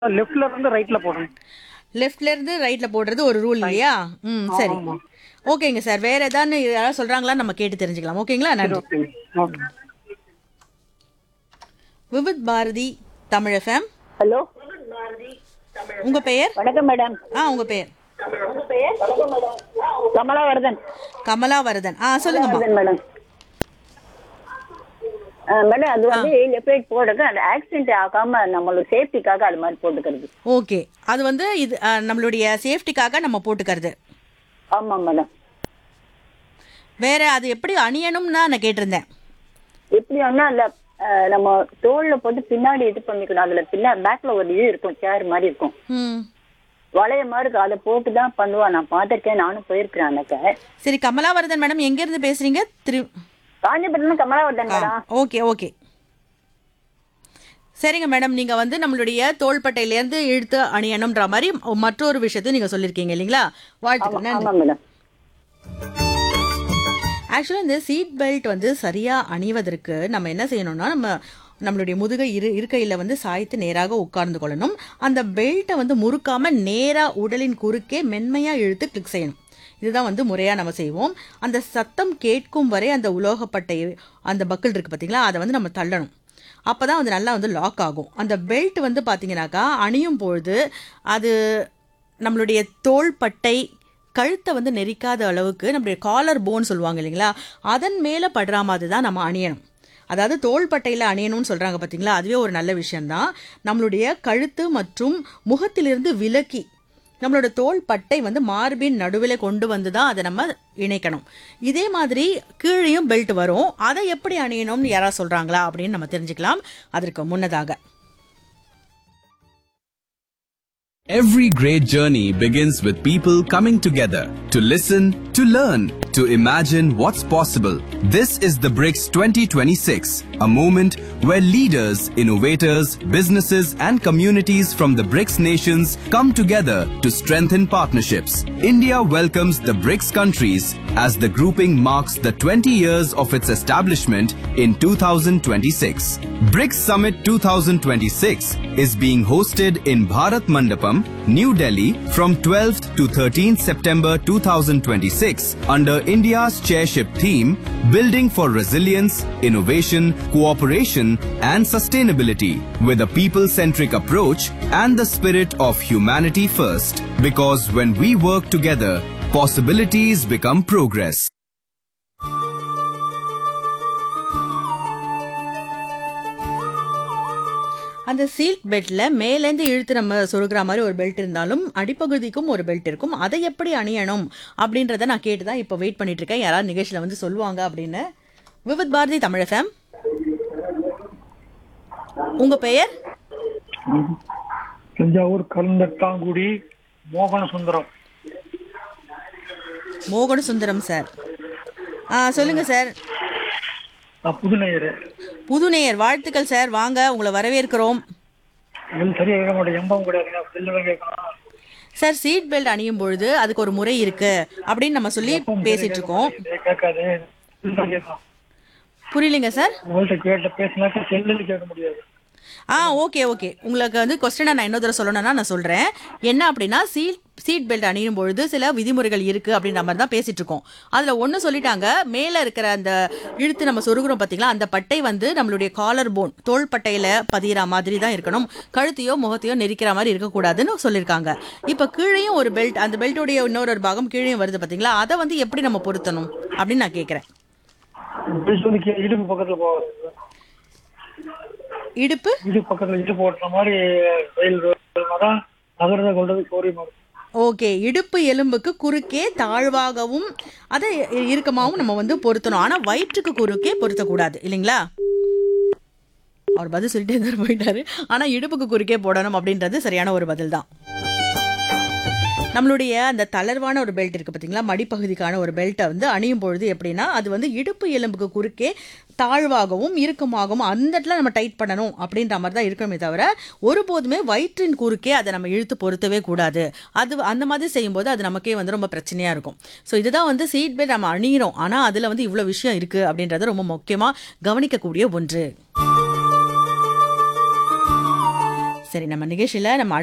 லெஃப்ட்ல இருந்து ரைட்ல போடணும் லெஃப்ட்ல இருந்து ரைட்ல போடுறது ஒரு ரூல் இல்லையா ம் சரி ஆமா. ஓகேங்க சார் வேற ஏதாவது யாராவது சொல்றாங்களா நம்ம கேட்டு தெரிஞ்சுக்கலாம் ஓகேங்களா நன்றி okay okay Vividh Bharati Tamil FM hello உங்க பெயர் வணக்கம் மேடம் ஆ உங்க பெயர் கமலாவர்தன் கமலாவரதன் ஆ சொல்லுங்கம்மா வர்தன் மேடம் ஆ, மேடம் அது வந்து லெஃப்ட் ரைட் போடுறது அந்த ஆக்சிடென்ட் ஆகாம நம்மளோட சேஃப்டிக்காக அது மாதிரி போட்டுக்கிறது ஓகே அது வந்து இது ஆ, நம்மளுடைய சேஃப்டிக்காக நம்ம போட்டுக்கிறது ஆமா மேடம் வேற அது எப்படி அணியணும்னா நான் கேட்டிருந்தேன் எப்படி வேணா அந்த ஆ, நம்ம தோல்ல போட்டு பின்னாடி இது பண்ணிக்கணும் அதுல பின்னா பேக்ல ஒரு இது இருக்கும் சேர் மாதிரி இருக்கும் ம் வளைய மாதிரி இருக்கும் அதை போட்டு தான் பண்ணுவான் நான் பார்த்திருக்கேன் நானும் போயிருக்கிறேன் அன்னைக்கு சரி கமலாவரதன் மேடம் எங்க இருந்து பேசுறீங்க திரு Kanchipuram Kamalavardhan madam okay okay சரிங்க மேடம் நீங்க வந்து நம்மளுடைய தோள்பட்டையிலேருந்து இழுத்து அணியணும்ன்ற மாதிரி மற்றொரு விஷயத்தை நீங்க சொல்லியிருக்கீங்க இல்லைங்களா வாழ்த்துக்கள் நன்றி ஆமா மேடம் ஆக்சுவலாக இந்த சீட் பெல்ட் வந்து சரியாக அணிவதற்கு நம்ம என்ன செய்யணும்னா நம்ம நம்மளுடைய முதுகை இரு இருக்கையில் வந்து சாய்த்து நேராக உட்கார்ந்து கொள்ளணும் அந்த பெல்ட்டை வந்து முறுக்காம நேராக உடலின் குறுக்கே மென்மையாக இழுத்து கிளிக் செய்யணும் இதுதான் வந்து முறையாக நம்ம செய்வோம் அந்த சத்தம் கேட்கும் வரை அந்த உலோகப்பட்டை அந்த பக்கிள் இருக்குது பார்த்தீங்களா அதை வந்து நம்ம தள்ளணும் அப்போ தான் வந்து நல்லா வந்து லாக் ஆகும் அந்த பெல்ட் வந்து பார்த்தீங்கன்னாக்கா அணியும் பொழுது அது நம்மளுடைய தோள்பட்டை கழுத்தை வந்து நெரிக்காத அளவுக்கு நம்மளுடைய காலர் போன் சொல்லுவாங்க இல்லைங்களா அதன் மேலே படுற மாதிரி தான் நம்ம அணியணும் அதாவது தோள்பட்டையில் அணியணும்னு சொல்கிறாங்க பார்த்தீங்களா அதுவே ஒரு நல்ல விஷயம்தான் நம்மளுடைய கழுத்து மற்றும் முகத்திலிருந்து விலக்கி நம்மளோட தோள் பட்டை வந்து மார்பின் நடுவில் கொண்டு வந்து தான் அதை நம்ம இணைக்கணும் இதே மாதிரி கீழேயும் பெல்ட் வரும் அதை எப்படி அணியணும்னு யாராவது சொல்கிறாங்களா அப்படின்னு நம்ம தெரிஞ்சுக்கலாம் அதற்கு முன்னதாக Every great journey begins with people coming together to listen, to learn, to imagine what's possible. This is the BRICS 2026, a moment where leaders, innovators, businesses, and communities from the BRICS nations come together to strengthen partnerships. India welcomes the BRICS countries as the grouping marks the 20 years of its establishment in 2026. BRICS Summit 2026 is being hosted in Bharat Mandapam, New Delhi from 12th to 13th September 2026 under India's chairship theme Building for Resilience, Innovation, Cooperation and Sustainability with a people-centric approach and the spirit of humanity first. Because when we work together, possibilities become progress. அந்த seat பெல்ட்ல மேலேருந்து இழுத்து நம்ம சொருகிற மாதிரி ஒரு belt இருந்தாலும் அடிப்பகுதிக்கும் ஒரு belt இருக்கும் அதை எப்படி அணியணும் அப்படின்றத நான் கேட்டு தான் இப்போ வெயிட் பண்ணிட்டு இருக்கேன் யாராவது நிகழ்ச்சியில் வந்து சொல்லுவாங்க அப்படின்னு விவித் பாரதி தமிழ் FM உங்க பெயர் தஞ்சாவூர் கருந்தட்டாங்குடி மோகன சுந்தரம் மோகன சுந்தரம் சார் ஆ சொல்லுங்க சார் நான் புதுநேயர் புதுநேயர் வாழ்த்துக்கள் சார் வாங்க உங்களை வரவேற்கிறோம் இது சரியா கேட்க மாட்டேன் எம்பம் கிடையாதுங்க செல்லுதான் கேட்கணும் சார் சீட் பெல்ட் அணியும் பொழுது அதுக்கு ஒரு முறை இருக்கு அப்படின்னு நம்ம சொல்லி பேசிட்டு இருக்கோம் இது கேட்காது செல்லுதான் கேட்கணும் புரியலைங்க சார் உங்கள்கிட்ட கேட்ட பேசினாக்க செல்லுன்னு கேட்க முடியாது ஆ ஓகே ஓகே உங்களுக்கு வந்து கொஸ்டினை நான் இன்னொரு தடவை சொல்லணும்னா நான் சொல்கிறேன் என்ன அப்படின்னா சீட் சீட் பெல்ட் அணியும் பொழுது சில விதிமுறைகள் இருக்குது அப்படின்ற மாதிரி தான் பேசிட்டு இருக்கோம் அதில் ஒன்று சொல்லிட்டாங்க மேலே இருக்கிற அந்த இழுத்து நம்ம சொருகிறோம் பார்த்தீங்களா அந்த பட்டை வந்து நம்மளுடைய காலர் போன் தோள் பட்டையில் பதிகிற மாதிரி தான் இருக்கணும் கழுத்தையோ முகத்தையோ நெரிக்கிற மாதிரி இருக்கக்கூடாதுன்னு சொல்லியிருக்காங்க இப்போ கீழேயும் ஒரு பெல்ட் அந்த பெல்ட்டோடைய இன்னொரு ஒரு பாகம் கீழேயும் வருது பார்த்தீங்களா அதை வந்து எப்படி நம்ம பொருத்தணும் அப்படின்னு நான் கேட்குறேன் பெல்ட் வந்து கீழே இடுப்பு பக்கத்துல போகாது இடுப்பு இடுப்பு பக்கத்துல இடுப்பு ஓட்டுற மாதிரி ரயில் தான் நகரத்தை கொண்டது சௌரியமா இருக்கும் ஓகே இடுப்பு எலும்புக்கு குறுக்கே தாழ்வாகவும் அதை இ- இறுக்கமாகவும் நம்ம வந்து பொருத்தணும் ஆனா வயிற்றுக்கு குறுக்கே பொருத்தக்கூடாது இல்லைங்களா அவர் பதில் சொல்லிட்டே இருந்தாரு போயிட்டாரு ஆனா இடுப்புக்கு குறுக்கே போடணும் அப்படின்றது சரியான ஒரு பதில் தான் நம்மளுடைய அந்த தளர்வான ஒரு பெல்ட் இருக்கு பார்த்தீங்களா மடிப்பகுதிக்கான ஒரு பெல்ட்டை வந்து அணியும் பொழுது எப்படின்னா அது வந்து இடுப்பு எலும்புக்கு குறுக்கே தாழ்வாகவும் இறுக்கமாகவும் அந்த இடத்துல நம்ம டைட் பண்ணணும் அப்படின்ற மாதிரி தான் இருக்கணுமே தவிர ஒருபோதுமே வயிற்றின் குறுக்கே அதை நம்ம இழுத்து பொருத்தவே கூடாது அது அந்த மாதிரி செய்யும்போது அது நமக்கே வந்து ரொம்ப பிரச்சனையாக இருக்கும் ஸோ இதுதான் வந்து சீட் பெல்ட் நம்ம அணிகிறோம் ஆனால் அதில் வந்து இவ்வளோ விஷயம் இருக்குது அப்படின்றது ரொம்ப முக்கியமாக கவனிக்கக்கூடிய ஒன்று சரி நம்ம நிகழ்ச்சியில நம்ம